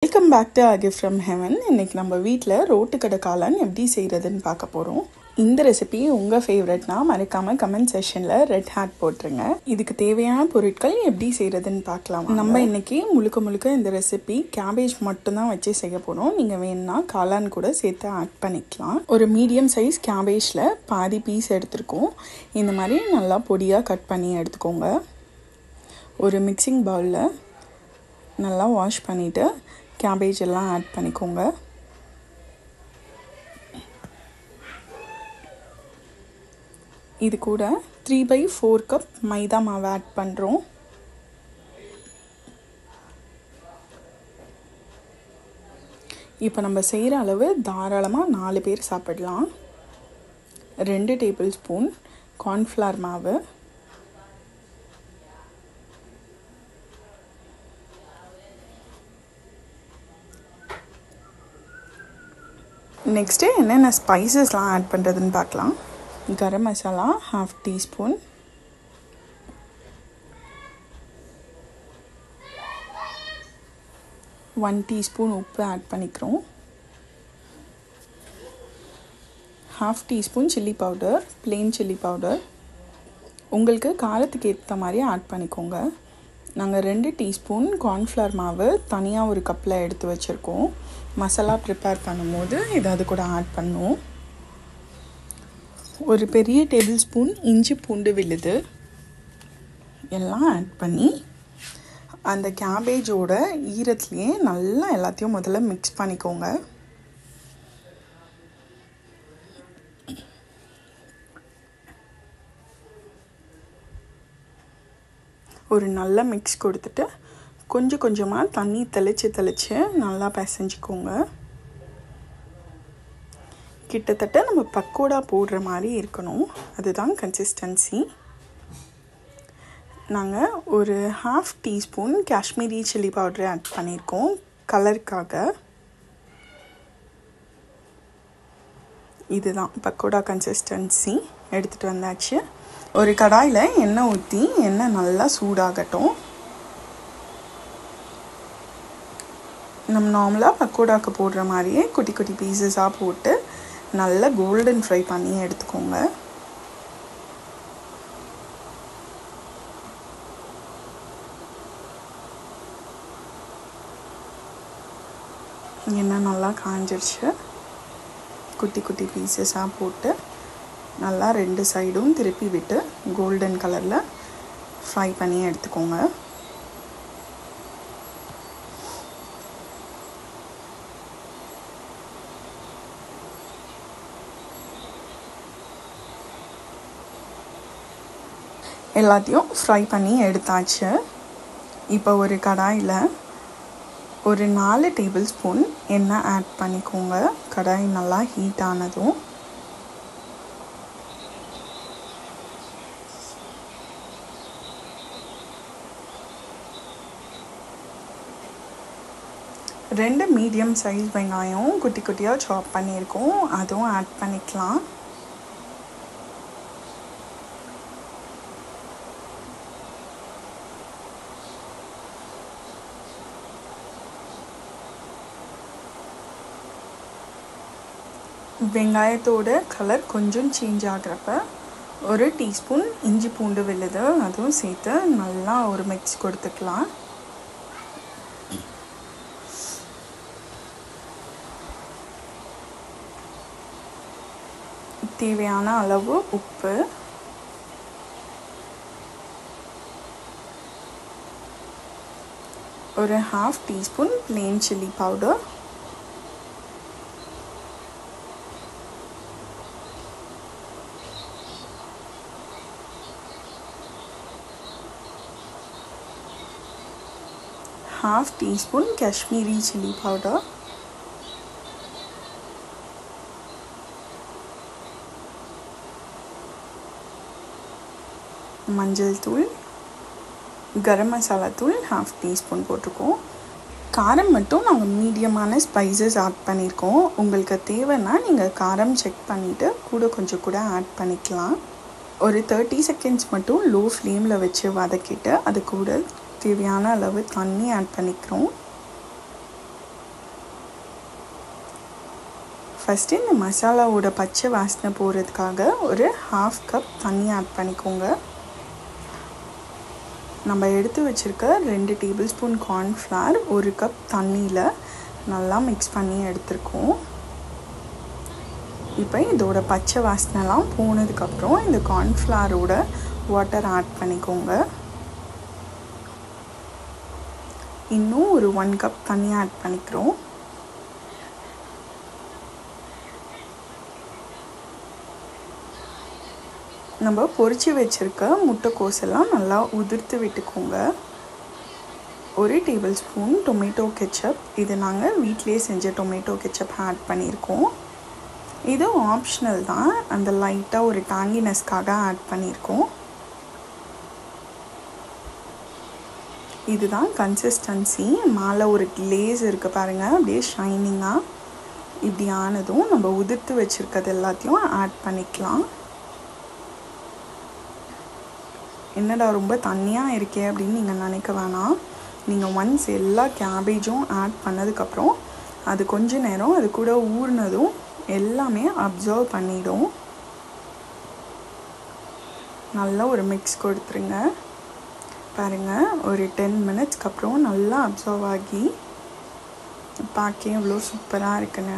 welcome back to Aki from heaven இன்னைக்கு நம்ம வீட்டில் ரோட்டுக்கடை காளான் எப்படி செய்கிறதுன்னு பார்க்க போகிறோம் இந்த ரெசிபி உங்கள் ஃபேவரட்னா மறக்காமல் கமெண்ட் செஷனில் ரெட் ஹேட் போட்டுருங்க இதுக்கு தேவையான பொருட்கள் எப்படி செய்கிறதுன்னு பார்க்கலாம் நம்ம இன்னைக்கு முழுக்க முழுக்க இந்த ரெசிபி கேபேஜ் மட்டும்தான் வச்சு செய்ய போகிறோம் நீங்கள் வேணும்னா காளான் கூட சேர்த்து ஆட் பண்ணிக்கலாம் ஒரு மீடியம் சைஸ் கேபேஜில் பாதி பீஸ் எடுத்துருக்கோம் இந்த மாதிரி நல்லா பொடியாக கட் பண்ணி எடுத்துக்கோங்க ஒரு மிக்சிங் பவுலில் நல்லா வாஷ் பண்ணிவிட்டு கேபேஜ் எல்லாம் ஆட் பண்ணிக்கோங்க இது கூட த்ரீ பை ஃபோர் கப் மைதா மாவு ஆட் பண்ணுறோம் இப்போ நம்ம செய்கிற அளவு தாராளமாக நாலு பேர் சாப்பிடலாம் ரெண்டு டேபிள் ஸ்பூன் கார்ன்ஃப்ளவர் மாவு நெக்ஸ்ட்டு என்னென்ன ஸ்பைசஸ்லாம் ஆட் பண்ணுறதுன்னு பார்க்கலாம் garam masala half teaspoon one teaspoon உப்பு ஆட் பண்ணிக்கிறோம் half teaspoon chilli powder plain chilli powder உங்களுக்கு காரத்துக்கு ஏற்ற மாதிரி ஆட் பண்ணிக்கோங்க நாங்கள் ரெண்டு டீஸ்பூன் கார்ன்ஃப்ளவர் மாவு தனியாக ஒரு கப்பில் எடுத்து வச்சுருக்கோம் மசாலா ப்ரிப்பேர் பண்ணும்போது ஏதாவது கூட ஆட் பண்ணுவோம் ஒரு பெரிய டேபிள் ஸ்பூன் இஞ்சி பூண்டு விழுது எல்லாம் ஆட் பண்ணி அந்த கேபேஜோட ஈரத்துலேயே நல்லா எல்லாத்தையும் முதல்ல மிக்ஸ் பண்ணிக்கோங்க ஒரு நல்ல மிக்ஸ் கொடுத்துட்டு கொஞ்சம் கொஞ்சமாக தண்ணி தெளித்து தெளித்து நல்லா பிசைஞ்சிக்கோங்க கிட்டத்தட்ட நம்ம பக்கோடா போடுற மாதிரி இருக்கணும் அதுதான் கன்சிஸ்டன்சி நாங்கள் ஒரு half teaspoon Kashmiri chilli powder add பண்ணியிருக்கோம் கலருக்காக இதுதான் பக்கோடா கன்சிஸ்டன்சி எடுத்துகிட்டு வந்தாச்சு ஒரு கடாயில் எண்ணெய் ஊற்றி எண்ணெய் நல்லா சூடாகட்டும் நம்ம நார்மலாக பக்கோடாக்கு போடுற மாதிரியே குட்டி குட்டி பீசஸாக போட்டு நல்லா கோல்டன் ஃப்ரை பண்ணி எடுத்துக்கோங்க எண்ணெய் நல்லா காஞ்சிருச்சு குட்டி குட்டி பீசஸாக போட்டு நல்லா ரெண்டு சைடும் திருப்பி விட்டு கோல்டன் கலரில் ஃப்ரை பண்ணி எடுத்துக்கோங்க எல்லாத்தையும் ஃப்ரை பண்ணி எடுத்தாச்சு இப்போ ஒரு கடாயில் ஒரு நாலு டேபிள் ஸ்பூன் எண்ணெய் ஆட் பண்ணிக்கோங்க கடாய் நல்லா ஹீட் ஆனதும் ரெண்டு மீடியம் சைஸ் வெங்காயம் குட்டி குட்டியாக சாப் பண்ணியிருக்கோம் அதுவும் ஆட் பண்ணிக்கலாம் வெங்காயத்தோட கலர் கொஞ்சம் சேஞ்ச் ஆகிறப்ப ஒரு டீஸ்பூன் இஞ்சி பூண்டு விழுது அதுவும் சேர்த்து நல்லா ஒரு மிக்ஸ் கொடுத்துக்கலாம் தேவையான அளவு உப்பு ஒரு half teaspoon plain chilli powder half teaspoon Kashmiri chili powder மஞ்சள் தூள் கரம் மசாலா தூள் ஹாஃப் டீஸ்பூன் போட்டிருக்கோம் காரம் மட்டும் நாங்கள் மீடியமான ஸ்பைசஸ் ஆட் பண்ணியிருக்கோம் உங்களுக்கு தேவைன்னா நீங்கள் காரம் செக் பண்ணிவிட்டு கூட கொஞ்சம் கூட ஆட் பண்ணிக்கலாம் ஒரு தேர்ட்டி செகண்ட்ஸ் மட்டும் லோ ஃப்ளேமில் வச்சு வதக்கிட்டு அது கூட தேவையான அளவு தண்ணி ஆட் பண்ணிக்கிறோம் ஃபஸ்ட்டு இந்த மசாலாவோட பச்சை வாசனை போகிறதுக்காக ஒரு ஹாஃப் கப் தண்ணி ஆட் பண்ணிக்கோங்க நம்ம எடுத்து வச்சுருக்க ரெண்டு டேபிள் ஸ்பூன் கார்ன்ஃப்ளவர் ஒரு கப் தண்ணியில் நல்லா மிக்ஸ் பண்ணி எடுத்துருக்கோம் இப்போ இதோட பச்சை வாசனைலாம் போனதுக்கப்புறம் இந்த கார்ன்ஃப்ளவரோட வாட்டர் ஆட் பண்ணிக்கோங்க இன்னும் ஒரு ஒன் கப் தண்ணி ஆட் பண்ணிக்கிறோம் நம்ம பொரித்து வச்சுருக்க முட்டைக்கோஸ் எல்லாம் நல்லா உதிர்த்து விட்டுக்கோங்க ஒரு டேபிள் ஸ்பூன் டொமேட்டோ கெச்சப் இது நாங்கள் வீட்டிலே செஞ்ச டொமேட்டோ கெச்சப் ஆட் பண்ணியிருக்கோம் இது ஆப்ஷனல் தான் அந்த லைட்டாக ஒரு டாங்கினஸ்க்காக ஆட் பண்ணியிருக்கோம் இதுதான் கன்சிஸ்டன்சி மேலே ஒரு கிளேஸ் இருக்குது பாருங்கள் அப்படியே ஷைனிங்காக இப்படி ஆனதும் நம்ம உதிர்த்து வச்சுருக்கிறது எல்லாத்தையும் ஆட் பண்ணிக்கலாம் என்னடா ரொம்ப தண்ணியாக இருக்கே அப்படின்னு நீங்கள் நினைக்க வேணாம் நீங்கள் ஒன்ஸ் எல்லா கேபேஜும் ஆட் பண்ணதுக்கப்புறம் அது கொஞ்ச நேரம் அது கூட ஊறினதும் எல்லாமே அப்சர்வ் பண்ணிடும் நல்லா ஒரு மிக்ஸ் கொடுத்துருங்க பாருங்கள் ஒரு டென் மினிட்ஸ்க்கு அப்புறம் நல்லா அப்சர்வ் ஆகி பார்க்க எவ்வளோ சூப்பராக இருக்குன்னு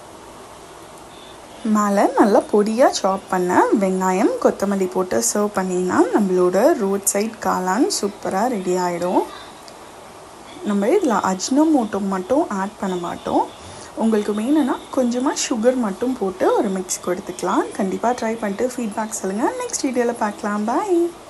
மேலே நல்லா பொடியாக சாப் பண்ண வெங்காயம் கொத்தமல்லி போட்டு சர்வ் பண்ணிங்கன்னா நம்மளோட ரோட் சைட் காளான் சூப்பராக ரெடி ஆகிடும் நம்ம இதில் அஜ்னமோட்டோ மட்டும் ஆட் பண்ண மாட்டோம் உங்களுக்கு வேணும்னா கொஞ்சமாக சுகர் மட்டும் போட்டு ஒரு மிக்ஸ் கொடுத்துக்கலாம் கண்டிப்பாக ட்ரை பண்ணிட்டு ஃபீட்பேக் சொல்லுங்கள் நெக்ஸ்ட் வீடியோவில் பார்க்கலாம் பாய்